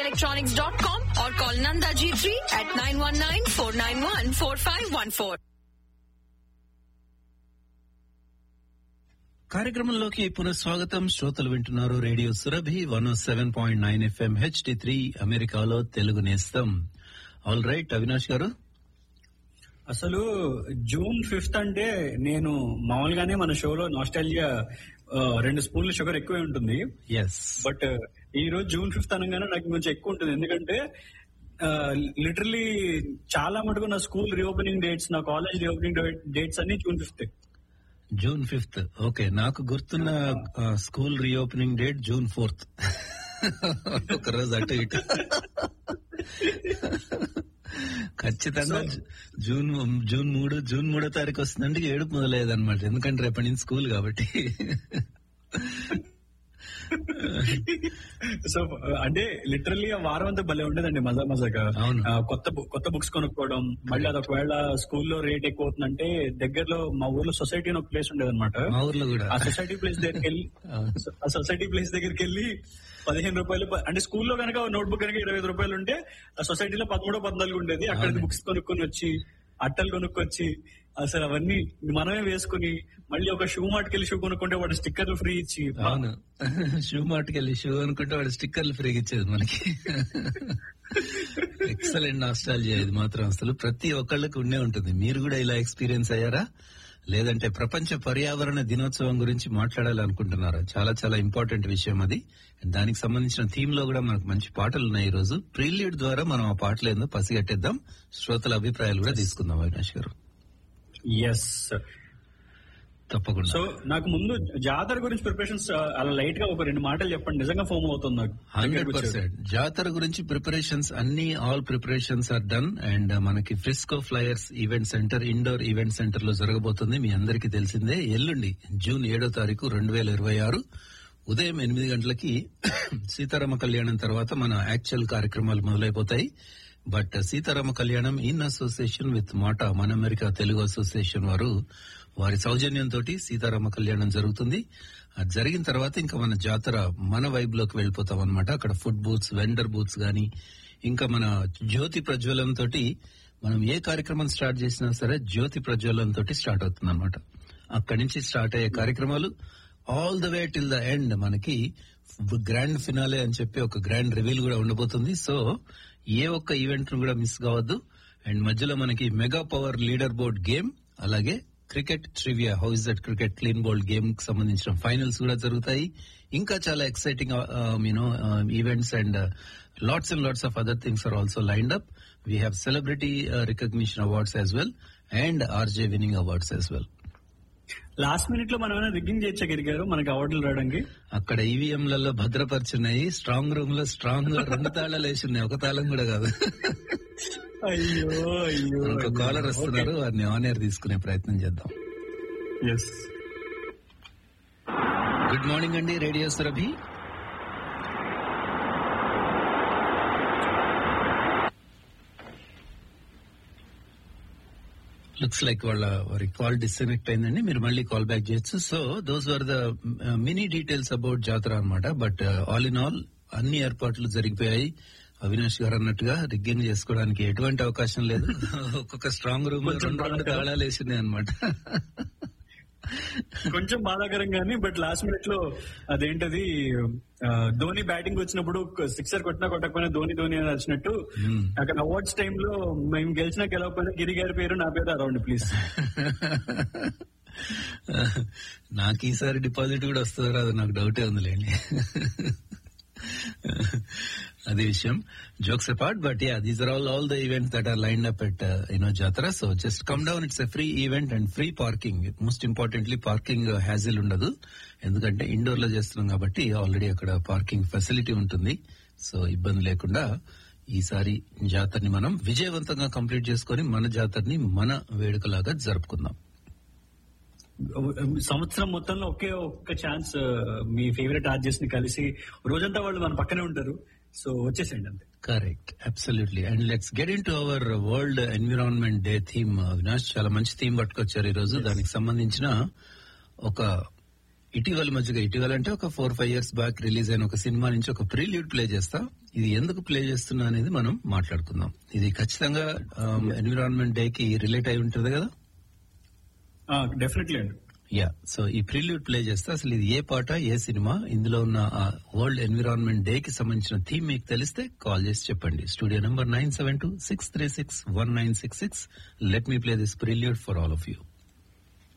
electronics.com or call Nanda G3 at 919-491-4514. కార్యక్రమంలోకి పునఃస్వాగతం శ్రోతలు వింటున్నారు radio Surabhi one seven point nine FM HD three అమెరికాలో తెలుగు నేస్తం ఆల్ రైట్ అవినాష్ గారు అసలు జూన్ ఫిఫ్త్ అంటే నేను మామూలుగానే మన షోలో నాస్టాలియా రెండు స్పూన్ల షుగర్ ఎక్కువే ఉంటుంది ఎస్ బట్ ఈ రోజు జూన్ ఫిఫ్త్ అనగానే నాకు కొంచెం ఎక్కువ ఉంటుంది ఎందుకంటే లిటరలీ చాలా మటుకు నా స్కూల్ రీఓపెనింగ్ డేట్స్ నా కాలేజ్ రీఓపెనింగ్ డేట్స్ అన్ని June fifth June fifth okay నాకు గుర్తున్న ఆ, school reopening date June fourth ఒక రోజు అటు ఇటు ఖచ్చితంగా జూ- జూన్ జూన్ మూడు జూన్ మూడో తారీఖు వస్తుందంటే ఏడుపు మొదలయ్యేది అనమాట ఎందుకంటే రేపటి నుంచి స్కూల్ కాబట్టి సో అంటే లిటరల్లీ ఆ వారం అంతా భలే ఉండేదండి మజా మజాగా అవును. ఆ, కొత్త బు- కొత్త బుక్స్ కొనుక్కోవడం మళ్ళీ అది ఒకవేళ స్కూల్లో రేట్ ఎక్కువ అవుతుందంటే దగ్గరలో మా ఊర్లో సొసైటీ అని ఒక ప్లేస్ ఉండేది మా ఊర్లో కూడా ఆ సొసైటీ ప్లేస్ దగ్గరికి వెళ్ళి ఆ సొసైటీ ప్లేస్ దగ్గరికి వెళ్ళి పదిహేను రూపాయలు ప- అంటే స్కూల్లో కనుక నోట్ బుక్ కనుక ఇరవై ఐదు రూపాయలు ఉంటే ఆ సొసైటీలో పదమూడో పద్నాలుగు ఉండేది అక్కడ అవును. బుక్స్ కొనుక్కొని వచ్చి అట్టలు కొనుక్కొచ్చి అసలు అవన్నీ మనమే వేసుకుని మళ్ళీ ఒక షూ మార్ట్కి వెళ్ళి షూ కొనుక్కుంటే వాడు స్టిక్కర్లు ఫ్రీ ఇచ్చి అవును షూ మార్ట్కి వెళ్ళి షూ అనుకుంటే వాడు స్టిక్కర్లు ఫ్రీగా ఇచ్చేది మనకి ఎక్సలెంట్ నాస్టాలజీ ఇది మాత్రం అసలు ప్రతి ఒక్కళ్ళకి ఉండే ఉంటుంది మీరు కూడా ఇలా ఎక్స్పీరియన్స్ అయ్యారా లేదంటే ప్రపంచ పర్యావరణ దినోత్సవం గురించి మాట్లాడాలనుకుంటున్నారా చాలా చాలా ఇంపార్టెంట్ విషయం అది దానికి సంబంధించిన థీమ్ లో కూడా మనకు మంచి పాటలు ఉన్నాయి ఈ రోజు ప్రీలియడ్ ద్వారా మనం ఆ పాటలు ఏందో పసిగట్టేద్దాం శ్రోతల అభిప్రాయాలు కూడా తీసుకుందాం అవినాష్ గారు ఎస్ తప్పకుండా సో నాకు ముందు జాతర గురించి ప్రిపరేషన్స్ అలా లైట్ గా ఒక రెండు మాటలు చెప్పండి నిజంగా ఫోమ్ అవుతుంది నాకు హండ్రెడ్ పర్సెంట్ జాతర గురించి ప్రిపరేషన్స్ అన్ని all preparations are done and మనకి Frisco Flyers event center indoor event center లో జరగబోతుంది మీ అందరికీ తెలిసిందే ఎల్లుండి జూన్ ఏడో తారీఖు రెండు వేల ఇరవై ఆరు ఉదయం ఎనిమిది గంటలకి సీతారామ కళ్యాణం తర్వాత మన యాక్చువల్ కార్యక్రమాలు మొదలైపోతాయి బట్ సీతారామ కళ్యాణం ఇన్ అసోసియేషన్ విత్ మాట మన అమెరికా తెలుగు అసోసియేషన్ వారు వారి సౌజన్యంతో సీతారామ కళ్యాణం జరుగుతుంది అది జరిగిన తర్వాత ఇంకా మన జాతర మన వైబ్ లోకి వెళ్ళిపోతాం అనమాట అక్కడ ఫుడ్ బూత్స్ వెండర్ బూత్స్ గాని ఇంకా మన జ్యోతి ప్రజ్వలం తోటి మనం ఏ కార్యక్రమం స్టార్ట్ చేసినా సరే జ్యోతి ప్రజ్వలం తోటి స్టార్ట్ అవుతుంది అనమాట అక్కడి నుంచి స్టార్ట్ అయ్యే కార్యక్రమాలు all the way till the end మనకి గ్రాండ్ ఫినాలే అని చెప్పి ఒక గ్రాండ్ రివీల్ కూడా ఉండబోతుంది సో ఏ ఒక్క ఈవెంట్ ను కూడా మిస్ కావద్దు అండ్ మధ్యలో మనకి mega power leaderboard game అలాగే cricket trivia house that cricket clean bold game కి సంబంధించిన ఫైనల్స్ కూడా జరుగుతాయి ఇంకా చాలా exciting you know events and lots and lots of other things are also lined up we have celebrity recognition awards as well and RJ winning awards as well last minute లో మనం ఏమైనా rigging చేయొచ్చా గిరిగారు మనకి అవార్డులు రావడానికి అక్కడ ఈవీఎంలలో భద్రపరిచున్నాయి స్ట్రాంగ్ రూమ్ లో స్ట్రాంగ్ గా రెండు తాళాలు వేసున్నాయి ఒక తాళం కూడా కాదు అయ్యో అయ్యో ఇంకో కాలర్ వస్తున్నారు వారిని ఆన్ ఎయిర్ తీసుకునే ప్రయత్నం చేద్దాం ఎస్ గుడ్ మార్నింగ్ అండి రేడియో సురభి లుక్స్ లైక్ వాళ్ళ వారి కాల్ డిస్కనెక్ట్ అయిందండి మీరు మళ్ళీ కాల్ బ్యాక్ చేయొచ్చు so those are the mini details about Jatara అనమాట బట్ ఆల్ ఇన్ ఆల్ అన్ని ఏర్పాట్లు జరిగిపోయాయి అవినాష్ గారు అన్నట్టుగా రిగ్గింగ్ చేసుకోవడానికి ఎటువంటి అవకాశం లేదు ఒక్కొక్క స్ట్రాంగ్ రూమ్ లో కొంచెం రెండు రెండు బాధాకరం. తాళాలు వేసినాయి అనమాట కొంచెం బాధాకరం కానీ బట్ లాస్ట్ మినిట్ లో అదేంటది ఆ, ధోని బ్యాటింగ్ వచ్చినప్పుడు సిక్సర్ కొట్టినా కొట్టకపోయినా ధోని ధోని అని వచ్చినట్టు Hmm. అక్కడ అవార్డ్స్ టైంలో మేము గెలిచినా గెలవకపోయినా గిరి గారి పేరు నా పేరు అరౌండ్ ప్లీజ్ నాకు ఈసారి డిపాజిట్ కూడా వస్తుందో రాదో నాకు డౌటే ఉందిలేండి అది విషయం jokes apart but yeah these are all all the events that are line up at you know Jatara so just come down it's a free event and free parking most importantly parking hassle ఉండదు ఎందుకంటే indoor లో చేస్తున్నాం కాబట్టి already అక్కడ parking facility ఉంటుంది so ఇబ్బంది లేకుండా ఈసారి జాతరని మనం విజయవంతంగా కంప్లీట్ చేసుకొని మన జాతరని మన వేడుకలాగా జరుపుకుందాం సంవత్సరం మొత్తంలో ఒకే ఒక్క ఛాన్స్ మీ ఫేవరెట్ ఆర్టిస్ట్ ని కలిసి రోజంతా వాళ్ళు మన పక్కనే ఉంటారు సో వచ్చేసేయండి అంతే correct absolutely and let's get into our world environment day theme Avinash చాలా మంచి థీమ్ పట్టుకొచ్చారు ఈ రోజు దానికి సంబంధించిన ఒక ఇటీవల మధ్యగా ఇటీవల అంటే ఒక four five years back release అయిన ఒక సినిమా నుంచి ఒక ప్రీల్యూడ్ ప్లే చేస్తా ఇది ఎందుకు ప్లే చేస్తున్నా అనేది మనం మాట్లాడుకుందాం ఇది ఖచ్చితంగా ఎన్విరాన్మెంట్ డే కి రిలేట్ అయి ఉంటుంది కదా డెఫినెట్లీ అండి యా సో ఈ ప్రిల్యూడ్ ప్లే చేస్తే అసలు ఇది ఏ పాట ఏ సినిమా ఇందులో ఉన్న వరల్డ్ ఎన్విరాన్మెంట్ డే కి సంబంధించిన థీమ్ మీకు తెలిస్తే కాల్ చేసి చెప్పండి studio number nine seven two six three six one nine six six let me play this prelude for all of you